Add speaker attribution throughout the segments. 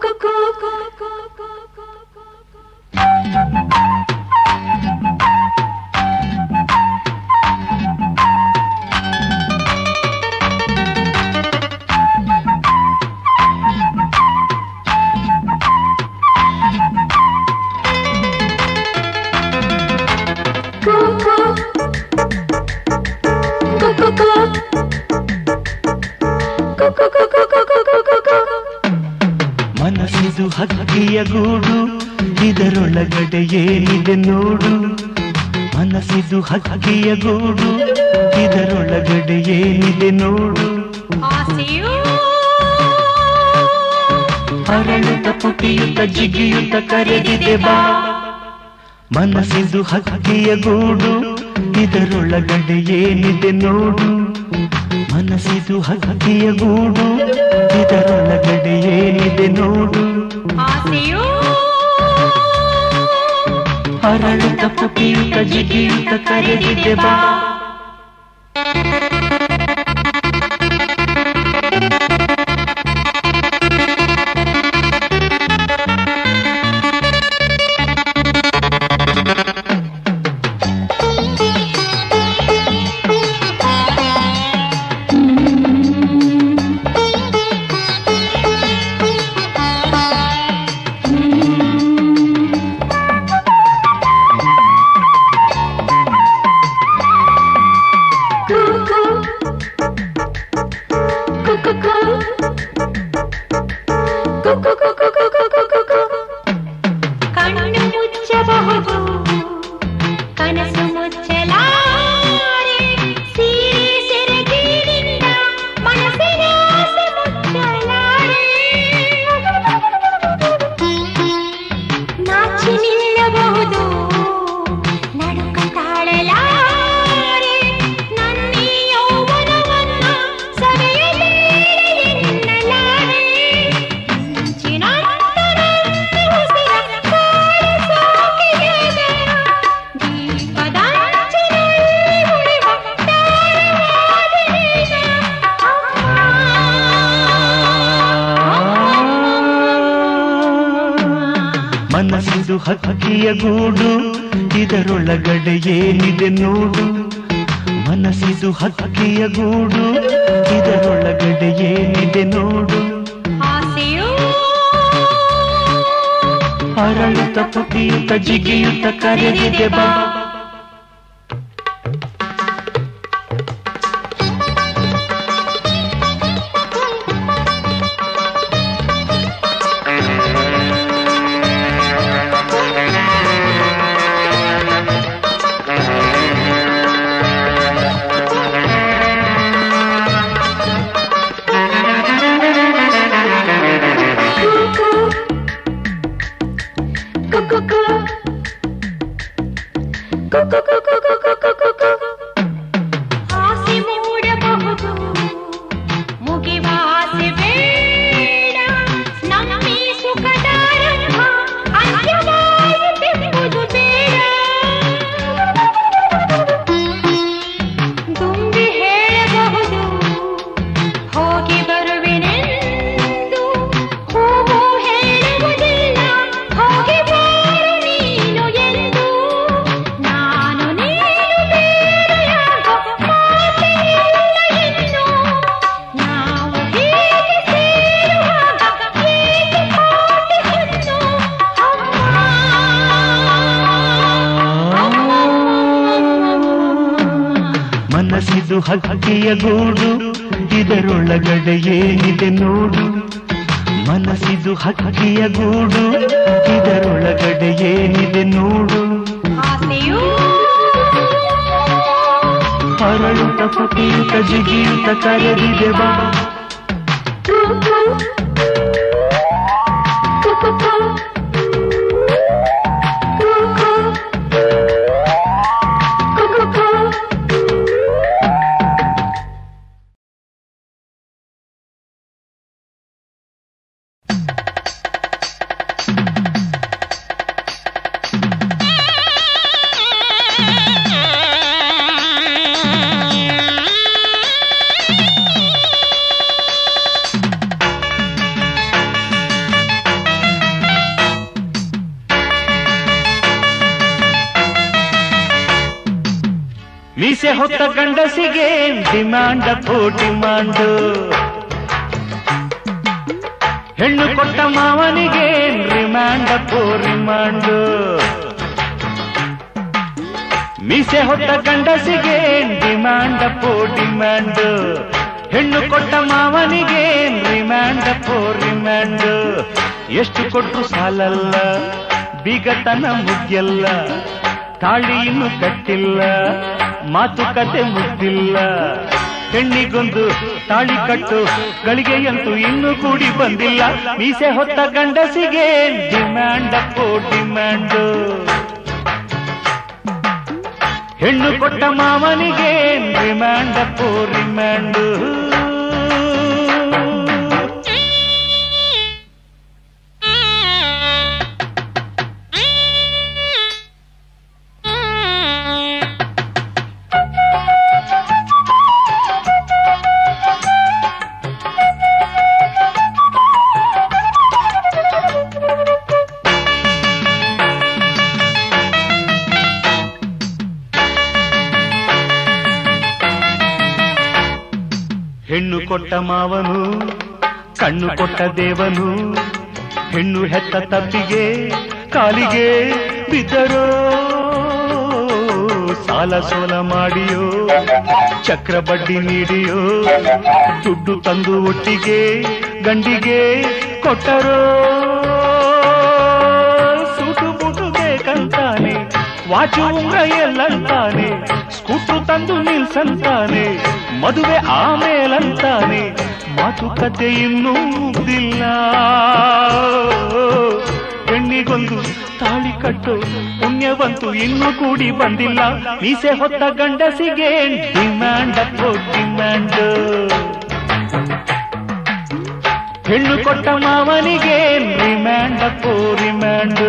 Speaker 1: ಮನಸ್ಸಿದು ಹಕ್ಕಿಯ ಗೂಡು ಇದರೊಳಗಡೆ ಏನಿದೆ ನೋಡು ಮನಸ್ಸಿದು ಹಕ್ಕಿಯ ಗೂಡು ಇದರೊಳಗಡೆ ಏನಿದೆ ನೋಡು
Speaker 2: ಆಸೆಯೂ
Speaker 1: ಅರಳುತ್ತ ಪುಟಿಯುತ್ತ ಜಿಗಿಯುತ್ತ ಕರೆದಿದೆ ಬಾ ಮನಸ್ಸಿದು ಹಕ್ಕಿಯ ಗೂಡು ಇದರೊಳಗಡೆ ಏನಿದೆ ನೋಡು ಮನಸ್ಸಿದು ಹಕ್ಕಿಯ ಗೂಡು ಇದರೊಳಗಡೆ ಏನಿದೆ ನೋಡು
Speaker 2: ಆಸೆಯೂ
Speaker 1: ಅರಳುತ್ತ ಪುಟಿಯುತ್ತ ಜಿಗಿಯುತ್ತ ಕರೆದಿದೆ ಬಾ
Speaker 2: ಕಣ್ಣು ಮುಚ್ಚಬಹುದು ಕನಸು ಮುಚ್ಚಲಾರೆ ಸೀರೆ ಸೆರಗಿನಿಂದ ಮನಸ್ಸಿನ ಆಸೆ ಮುಚ್ಚಲಾರೆ ನಾಚಿ ನಿಲ್ಲಬಹುದು ನಡುಕ ತಾಳಲಾರೆ ನನ್ನೀ ಯೌವನವನ್ನ ಸವೆಯಲೇರೆ ಎನ್ನಲಾರೆ ಮಿಂಚಿನಂತರಂತೆ ಉಸಿರ ಕಾಡಿಸೋಕಿದೆ ದೀಪದಂಚಿನಲ್ಲಿ ಉಳಿವ ತಾರವಾದ ನೀನು.
Speaker 1: ಮನಸ್ಸಿದು ಹಕ್ಕಿಯ ಗೂಡು ಇದರೊಳಗಡೆ ಏನಿದೆ ನೋಡು ಮನಸ್ಸಿದು ಹಕ್ಕಿಯ ಗೂಡು ಇದರೊಳಗಡೆ ಏನಿದೆ ನೋಡು
Speaker 2: ಆಸೆಯೂ
Speaker 1: ಅರಳುತ್ತ ಪುಟಿಯುತ್ತ ಜಿಗಿಯುತ್ತ ಕರೆದಿದೆ ಬಾ
Speaker 2: ಆಸೆ ಮೂಡಬಹುದು ಮುಗಿವ ಆಸೆ ಬೇಡ ನಮ್ಮಿ ಸುಖದಾರಂಭ ಅಂತ್ಯವಾಯಿತೆಂಬುದು ಬೇಡ ತುಂಬಿ ಹೇಳಬಹುದು ಹೋಗಿ ಬರುವೆನೆಂದು ಹೋಗು ಹೇಳುವುದಿಲ್ಲ ಹೋಗಿ ಬಾರು ನೀನು ಎಂದು ನಾನು ನೀನು ಬೇರೆಯಾಗೋ ಮಾತೇಯಿಲ್ಲ ಇನ್ನು ನಾವು ಹೀಗೆ ಸೇರುವಾಗ ಏಕೆ ಕಾದಿക്കുന്നു ಅಮ್ಮ
Speaker 1: ಮನಸ್ಸಿದು ಹಕ್ಕಿಯ ಗೂಡು ಇದರೊಳಗಡೆ ಏನಿದೆ ನೋಡು ಮನಸ್ಸಿದು ಹಕ್ಕಿಯ ಗೂಡು ಇದರೊಳಗಡೆ ಏನಿದೆ ನೋಡು
Speaker 2: ಆಸೆಯೂ
Speaker 1: ಅರಳುತ್ತ ಪುಟಿಯುತ್ತ ಜಿಗಿಯುತ್ತ ಕರೆದಿದೆ ಬಾ
Speaker 2: ಆ
Speaker 1: ಮೀಸೆ ಹೊತ್ತ ಗಂಡಸಿಗೆ ಡಿಮ್ಯಾಂಡ್ ಅಪ್ಪು ಡಿಮಾಂಡು ಹೆಣ್ಣು ಕೊಟ್ಟ ಮಾವನಿಗೆ ರಿಮ್ಯಾಂಡ್ ಅಪ್ಪು ರಿಮಾಂಡು ಮೀಸೆ ಹೊತ್ತ ಗಂಡಸಿಗೆ ಡಿಮ್ಯಾಂಡ್ ಅಪ್ಪು ಡಿಮ್ಯಾಂಡ್ ಹೆಣ್ಣು ಕೊಟ್ಟ ಮಾವನಿಗೆ ರಿಮ್ಯಾಂಡ್ ಅಪ್ಪು ರಿಮ್ಯಾಂಡ್ ಎಷ್ಟು ಕೊಟ್ರು ಸಾಲಲ್ಲ ಬೀಗತನ ಮುಗ್ಯಲ್ಲ ತಾಳಿ ಇನ್ನು ಕಟ್ಟಿಲ್ಲ ಮಾತುಕತೆ ಮುಗ್ದಿಲ್ಲ ಹೆಣ್ಣಿಗೊಂದು ತಾಳಿ ಕಟ್ಟು ಗಳಿಗೆಯಂತೂ ಇನ್ನೂ ಕೂಡಿ ಬಂದಿಲ್ಲ ಮೀಸೆ ಹೊತ್ತ ಗಂಡಸಿಗೆ ಡಿಮ್ಯಾಂಡ್ ಅಪ್ಪು ಡಿಮ್ಯಾಂಡ್ ಹೆಣ್ಣು ಕೊಟ್ಟ ಮಾವನಿಗೆ ರಿಮ್ಯಾಂಡ್ ಅಪ್ಪು ರಿಮ್ಯಾಂಡ್ ಹೆಣ್ಣು ಕೊಟ್ಟ ಮಾವನು ಕಣ್ಣು ಕೊಟ್ಟ ದೇವನು ಹೆಣ್ಣು ಹೆತ್ತ ತಪ್ಪಿಗೆ ಕಾಲಿಗೆ ಬಿದ್ದರೋ ಸಾಲ ಸೋಲ ಮಾಡಿಯೋ ಚಕ್ರ ಬಡ್ಡಿ ನೀಡಿಯೋ ದುಡ್ಡು ತಂದು ಒಟ್ಟಿಗೆ ಗಂಡಿಗೆ ಕೊಟ್ಟರೋ ಸೂಟು ಬುಟು ಬೇಕಂತಾನೆ ವಾಚು ಉಂಗ್ರ ಎಲ್ಲಂತಾನೆ ಸ್ಕೂಟ್ರು ತಂದು ನಿಲ್ಸಂತಾನೆ ಮದುವೆ ಆಮೇಲಂತಾನೆ ಮಾತುಕತೆ ಇನ್ನೂ ಮುಗ್ದಿಲ್ಲ ಹೆಣ್ಣಿಗೊಂದು ತಾಳಿ ಕಟ್ಟು ಪುಣ್ಯವಂತೂ ಇನ್ನೂ ಕೂಡಿ ಬಂದಿಲ್ಲ ಮೀಸೆ ಹೊತ್ತ ಗಂಡಸಿಗೆ ಡಿಮ್ಯಾಂಡ್ ಅಪ್ಪೋ ಡಿಮ್ಯಾಂಡ್ ಹೆಣ್ಣು ಕೊಟ್ಟ ಮಾವನಿಗೆ ರಿಮ್ಯಾಂಡ್ ಅಪ್ಪೋ ರಿಮ್ಯಾಂಡ್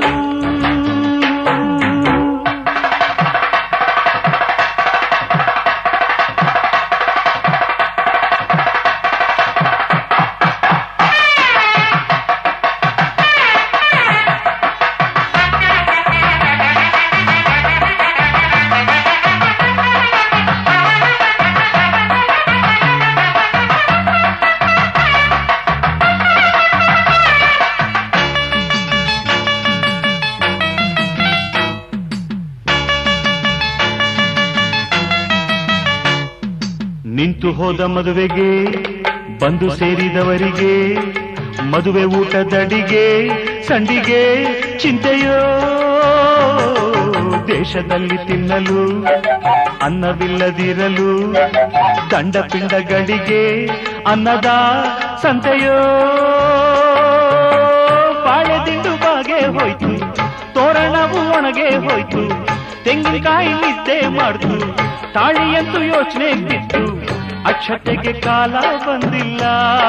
Speaker 1: ನಿಂತು ಹೋದ ಮದುವೆಗೆ ಬಂದು ಸೇರಿದವರಿಗೆ ಮದುವೆ ಊಟದಡಿಗೆ ಸಂಡಿಗೆ ಚಿಂತೆಯೋ ದೇಶದಲ್ಲಿ ತಿನ್ನಲು ಅನ್ನವಿಲ್ಲದಿರಲು ದಂಡ ಪಿಂಡಗಳಿಗೆ ಅನ್ನದ ಸಂತೆಯೋ ಬಾಳೆ ದಿಂಡು ಬಾಗೆ ಹೋಯ್ತು ತೋರಣವು ಒಣಗೆ ಹೋಯ್ತು ತೆಂಗಿನಕಾಯಿ ನಿದ್ದೆ ಮಾಡ್ತು ತಾಳಿಯಂತೂ ಯೋಚನೆ ಬಿತ್ತು ಅಕ್ಷತೆಗೆ ಕಾಲ ಬಂದಿಲ್ಲ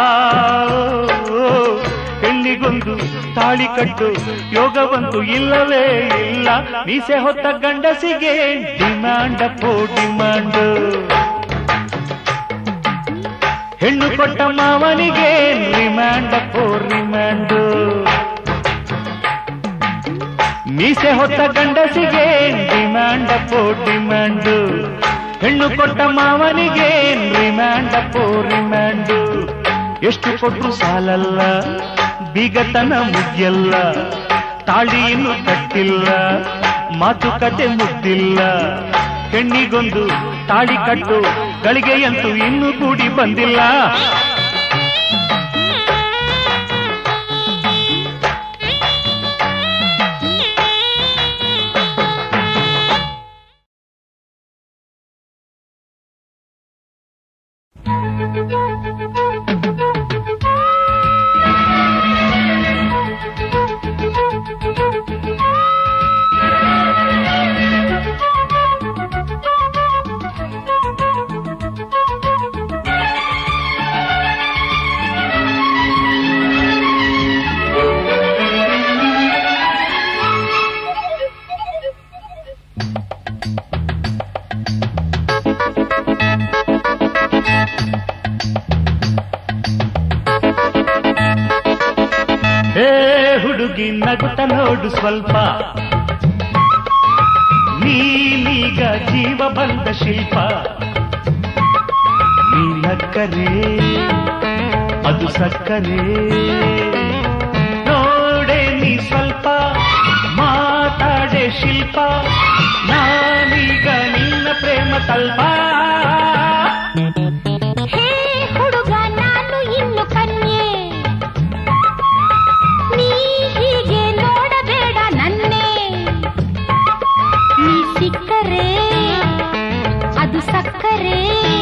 Speaker 1: ಹೆಣ್ಣಿಗೊಂದು ತಾಳಿ ಕಟ್ಟು ಯೋಗವಂತೂ ಇಲ್ಲವೇ ಇಲ್ಲ ಮೀಸೆ ಹೊತ್ತ ಗಂಡಸಿಗೆ ಡಿಮ್ಯಾಂಡ್ ಅಪ್ಪೋ ಡಿಮ್ಯಾಂಡ್ ಹೆಣ್ಣು ಕೊಟ್ಟ ಮಾವನಿಗೆ ರಿಮ್ಯಾಂಡ್ ಅಪ್ಪೋ ರಿಮ್ಯಾಂಡ್ ಮೀಸೆ ಹೊತ್ತ ಗಂಡಸಿಗೆ ಡಿಮ್ಯಾಂಡ್ ಅಪ್ಪೋ ಡಿಮ್ಯಾಂಡ್ ಹೆಣ್ಣು ಕೊಟ್ಟ ಮಾವನಿಗೆ ರಿಮ್ಯಾಂಡ್ ಅಪ್ಪೋ ರಿಮ್ಯಾಂಡ್ ಎಷ್ಟು ಕೊಟ್ರು ಸಾಲಲ್ಲ ಬೀಗತನ ಮುಗ್ಯಲ್ಲ ತಾಳಿ ಇನ್ನು ಕಟ್ಟಿಲ್ಲ ಮಾತುಕತೆ ಮುಗ್ದಿಲ್ಲ ಹೆಣ್ಣಿಗೊಂದು ತಾಳಿ ಕಟ್ಟು ಗಳಿಗೆಯಂತೂ ಇನ್ನೂ ಕೂಡಿ ಬಂದಿಲ್ಲ ಏ ಹುಡುಗಿ ನಗುತ್ತ ನೋಡು ಸ್ವಲ್ಪ ನೀ ನಾನೀಗ ಜೀವ ಬಂದ ಶಿಲ್ಪ ನೀನಕ್ಕರೆ ಅದು ಸಕ್ಕರೆ ನೋಡೆ ನೀ ಸ್ವಲ್ಪ ಮಾತಾಡೆ ಶಿಲ್ಪ ನಾನೀಗ ನಿನ್ನ ಪ್ರೇಮ ತಲ್ಪ
Speaker 2: ಹೇ ಹುಡುಗ ನಾನು ಇನ್ನು ಕನ್ಯೆ ನೀ ಹೀಗೆ ನೋಡಬೇಡ ನನ್ನೇ ನೀ ಸಿಕ್ಕರೆ ಅದು ಸಕ್ಕರೆ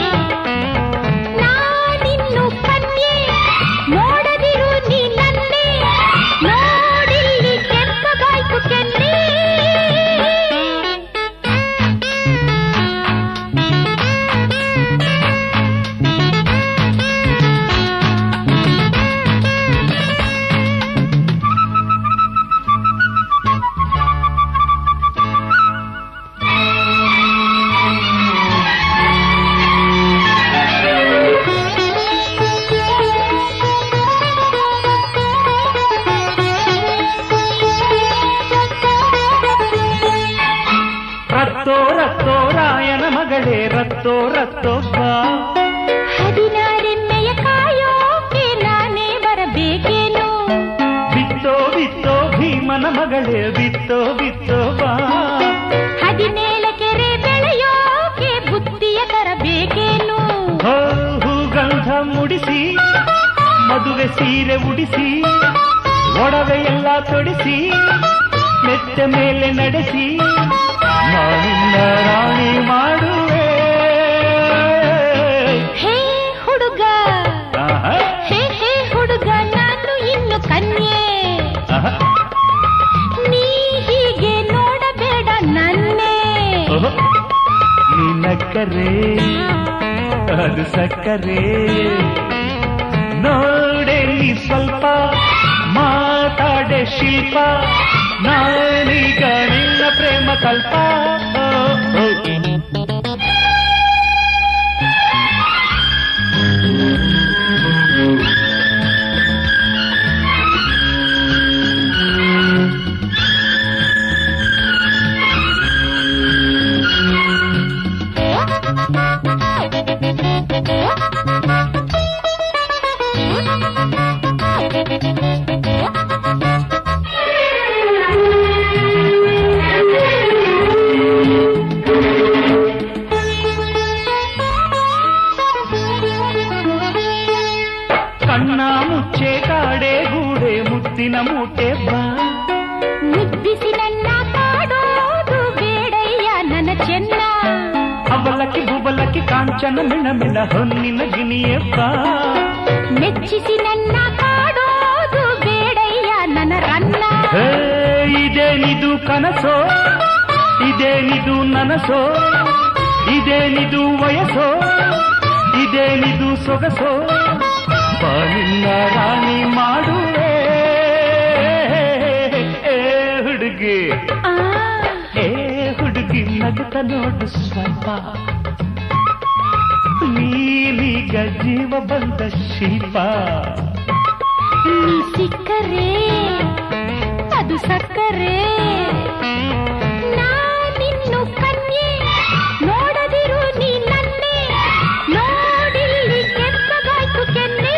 Speaker 2: ನಾನಿನ್ನು ಕನ್ಯೆ ನೋಡದಿರು ನೀ ನನ್ನೇ ನೋಡಿಲ್ಲಿ ಕೆಂಪಗಾಯ್ತು ಕೆನ್ನೆ
Speaker 1: ರತ್ತೋ ರತ್ತೋ ರಾಯನ ಮಗಳೇ ರತ್ತೋ ರತ್ತೋ ಬಾ
Speaker 2: ಹದಿನಾರೆಮ್ಮೆಯ ಕಾಯೋಕೆ ನಾನೇ ಬರಬೇಕೇನು
Speaker 1: ಬಿತ್ತೋ ಬಿತ್ತೋ ಭೀಮನ ಮಗಳೇ ಬಿತ್ತೋ ಬಿತ್ತೋ ಬಾ
Speaker 2: ಹದಿನೇಳ ಕೆರೆ ಬೆಳೆಯೋಕೆ ಬುದ್ಧಿಯ ತರಬೇಕೇನು
Speaker 1: ಹೋ ಹೂಗಂಧ ಮುಡಿಸಿ ಮದುವೆ ಸೀರೆ ಉಡಿಸಿ ಒಡವೆ ಎಲ್ಲ ತೊಡಿಸಿ ಮೆತ್ತ ಮೇಲೆ ನಡೆಸಿ ನಾನಿನ್ನ ರಾಣಿ ಮಾಡುವೆ
Speaker 2: ಹೇ ಹುಡುಗ
Speaker 1: ಆಹಾ,
Speaker 2: ಹೇ ಹೇ ಹುಡುಗ ನಾನು ಇನ್ನು ಕನ್ಯೆ
Speaker 1: ಆಹಾ,
Speaker 2: ನೀ ಹೀಗೆ ನೋಡಬೇಡ ನನ್ನೇ
Speaker 1: ಓಹೋ. ನಿನ್ನಕ್ಕರೆ ಅದು ಸಕ್ಕರೆ ನೋಡೆ ನೀ ಸ್ವಲ್ಪ ಮಾತಾಡೆ ಶಿಲ್ಪ ನಾನೀಗ ನಿನ್ನ ಪ್ರೇಮ ಕಲ್ಪ ಓ, ಓ. ಕಣ್ಣ ಮುಚ್ಚೆ ಕಾಡೆ ಗೂಡೆ ಮುತ್ತಿನ ಮೂಟೆ ಬಾ
Speaker 2: ಮುದ್ದಿಸಿ ನನ್ನ ಕಾಡೋದು ಬೇಡಯ್ಯ ನನ್ನ ಚೆನ್ನ
Speaker 1: ಅವಲಕ್ಕಿ ಬುಬಲಕ್ಕಿ ಕಾಂಚನ ಮಿಣ ಮಿಣ ಹೊನ್ನಿನ ಗಿಣಿಯೇ ಬಾ
Speaker 2: ಮೆಚ್ಚಿಸಿ ನನ್ನ ಕಾಡೋದು ಬೇಡಯ್ಯ ನನ್ನ ರನ್ನ
Speaker 1: ಹೇ, ಇದೇನಿದು ಕನಸೋ ಇದೇನಿದು ನನಸೋ ಇದೇನಿದು ವಯಸ್ಸೋ ಇದೇನಿದು ಸೊಗಸೋ ಬಾನಿನ್ನ ರಾಣಿ ಮಾಡುವೆ ಏ ಹುಡುಗಿ
Speaker 2: ಆ,
Speaker 1: ಏ ಹುಡುಗಿ ನಗುತ್ತ ನೋಡು ಸ್ವಲ್ಪ ನೀನೀಗ ಜೀವ ಬಂದ ಶಿಲ್ಪ
Speaker 2: ನೀ ಸಿಕ್ಕರೆ ಅದು ಸಕ್ಕರೆ ನಾನಿನ್ನು ಕನ್ಯೆ ನೋಡದಿರು ನೀ ನನ್ನೇ ನೋಡಿಲ್ಲಿ ಕೆಂಪಗಾಯ್ತು ಕೆನ್ನೆ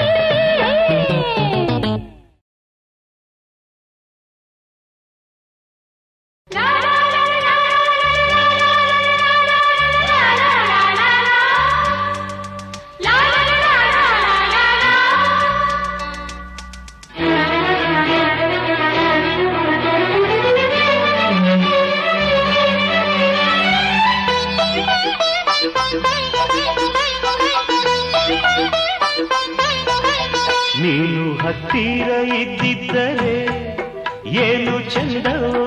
Speaker 1: ನೀನು ಹತ್ತಿರ ಇದ್ದಿದ್ದರೆ ಏನು ಚಂದವೋ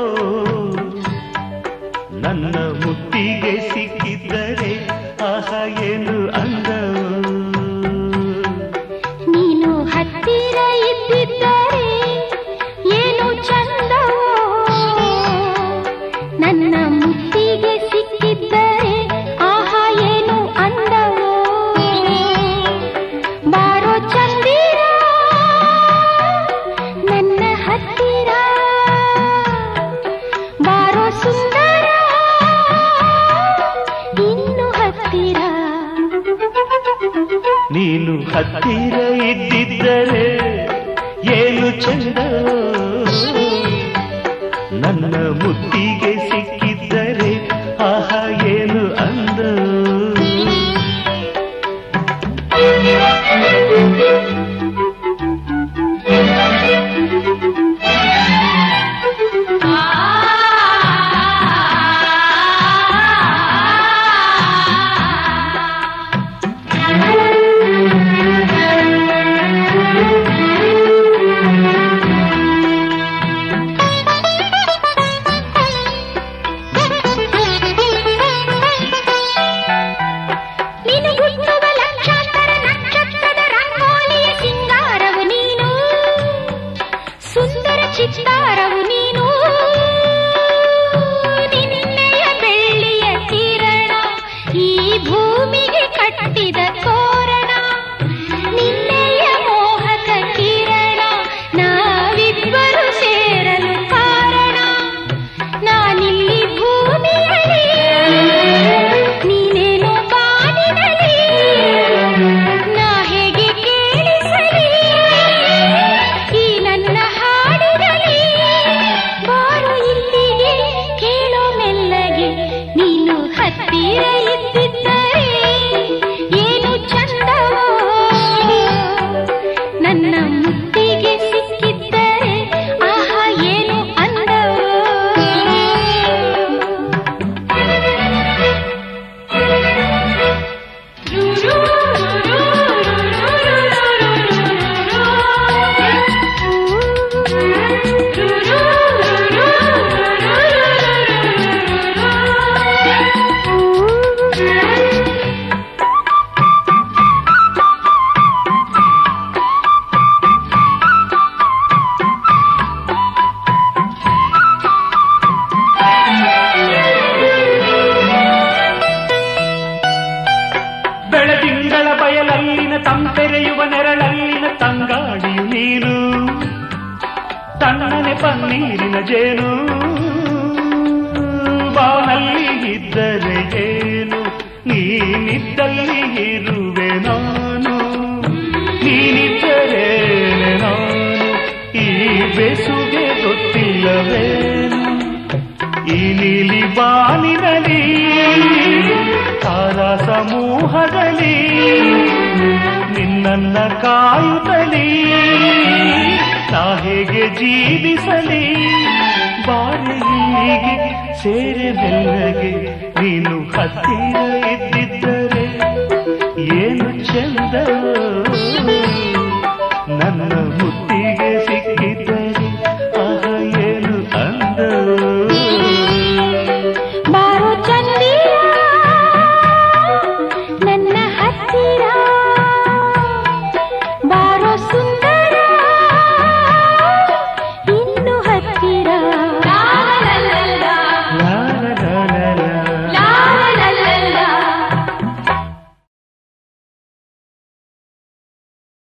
Speaker 1: ನನ್ನ ಮುತ್ತಿಗೆ ಸಿಕ್ಕಿದ್ದರೆ ಆಹ ಏನು ಅಂದವೋ
Speaker 2: ನೀನು ಹತ್ತಿರ ಇದ್ದಿದ್ದರೆ ಏನು ಚಂದವೋ ನನ್ನ ಮುತ್ತಿಗೆ ಸಿಕ್ಕಿದ್ದರೆ ಆಹಾ ಏನು ಅಂದವೋ ಬಾರೋ ಚಂದಿರ ನನ್ನ ಹತ್ತಿರ ಬಾರೋ ಸುಂದರ
Speaker 1: ನೀನು ಹತ್ತಿರ ಇದ್ದಿದ್ದರೆ ಏನು ಚಂದ ನನ್ನ ಮುತ್ತಿಗೆ ಸಿಕ್ಕಿದ್ದರೆ ಆಹಾ ಏನು ಅಂದ
Speaker 2: ನೀನು ಹುಟ್ಟುವ ಲಕ್ಷಾಂತರ ನಕ್ಷತ್ರದ ರಂಗೋಲಿಯ ಸಿಂಗಾರವು ನೀನು ಸುಂದರ ಚಿತ್ತಾರವು ನೀನು ನಿನ್ನೆಯ ಬೆಳ್ಳಿಯ ಕಿರಣ ಈ ಭೂಮಿಗೆ ಕಟ್ಟಿದ ತೋರಣ ನಿನ್ನೆಯ ಮೋಹಕ ಕಿರಣ ನಾವಿಬ್ಬರು ಸೇರಲು ಕಾರಣ ನಾನಿಲ್ಲಿ ಭೂಮಿಯಲ್ಲಿ ನೀನೇನೋ ಬಾನಿನಲ್ಲಿ ನಾ ಹೇಗೆ ಕೇಳಿಸಲಿ ಈ ನನ್ನ ಹಾಡಿನಲ್ಲಿ ಬಾರು ಇಲ್ಲಿಗೆ ಕೇಳೋ ಮೆಲ್ಲಗೆ ನೀನು ಹತ್ತಿರ ಇದ್ದಿದ್ದರೆ ಏನು ಚಂದವೋ ನನ್ನ ಮುತ್ತಿಗೆ ಸಿಕ್ಕಿದ್ದರೆ ಆಹಾ ಏನು ಅಂದವೋ
Speaker 1: ಬೆಳದಿಂಗಳ ಬಯಲಲ್ಲಿನ ತಂಪೆರೆಯುವ ನೆರಳಲ್ಲಿನ ತಂಗಾಡಿಯು ನೀನು ತಣ್ಣನೆ ಪನ್ನೀರಿನ ಜೇನು ಬಾನಲ್ಲಿ ಇದ್ದರೆ ಏನು ನೀನಿದ್ದಲ್ಲಿ ಇರುವೆ ನಾನು ನೀನಿದ್ದರೆ ನಾನು ಈ ಬೆಸುಗೆ ಗೊತ್ತಿಲ್ಲವೇನು ಈ ನೀಲಿ ಬಾನಿನಲ್ಲಿ ತಾರ ಸಮೂಹದಲ್ಲಿ ನಿನ್ನನ್ನ ಕಾಯುತ್ತಲಿ ನಾ ಹೇಗೆ ಜೀವಿಸಲಿ ಬಾರಿ ಹೀಗೆ ಸೇರೆ ಬೆಲ್ಲಗೆ ನೀನು ಹತ್ತಿರ ಇದ್ದಿದ್ದರೆ ಏನು ಚಂದ ನನ್ನ